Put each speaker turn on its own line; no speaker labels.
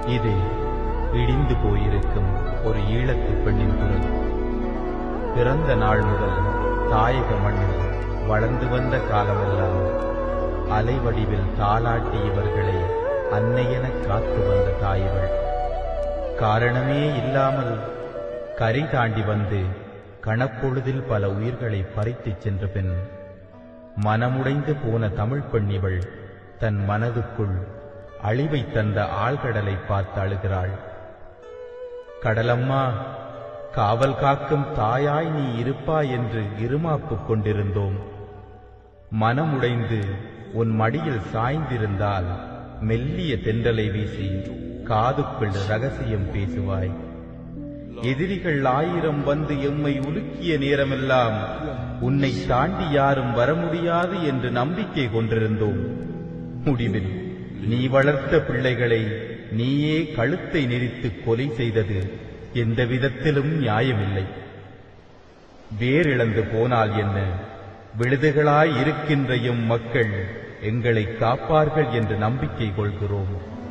இது இடிந்து போயிருக்கும் ஒரு ஈழத்துப் பெண்ணின் குரல் பிறந்த நாள் முதல் தாயக மண்ணில் வளர்ந்து வந்த காலமெல்லாம் அலைவடிவில் தாலாட்டி இவர்களை அன்னையெனக் காத்து வந்த தாயவள் காரணமே இல்லாமல் கரை தாண்டி வந்து கணப்பொழுதில் பல உயிர்களை பறித்துச் சென்ற பின் மனமுடைந்து போன தமிழ்ப் பெண் இவள் தன் மனதுக்குள் அழிவைத் தந்த ஆழ்கடலை பார்த்து அழுகிறாள் கடலம்மா காவல் காக்கும் தாயாய் நீ இருப்பாய் என்று இருமாப்புக் கொண்டிருந்தோம் மனமுடைந்து உன் மடியில் சாய்ந்திருந்தால் மெல்லிய தென்றலை வீசி காதுக்குள் ரகசியம் பேசுவாய் எதிரிகள் ஆயிரம் வந்து எம்மை உலுக்கிய நேரமெல்லாம் உன்னை தாண்டி யாரும் வர முடியாது என்று நம்பிக்கை கொண்டிருந்தோம் முடிவில் நீ வளர்த்த பிள்ளைகளை நீயே கழுத்தை நெரித்து கொலை செய்தது எந்த விதத்திலும் நியாயமில்லை வேரிழந்து போனால் என்ன விழுதுகளாய் இருக்கின்ற எம் மக்கள் எங்களை காப்பார்கள் என்று நம்பிக்கை கொள்கிறோம்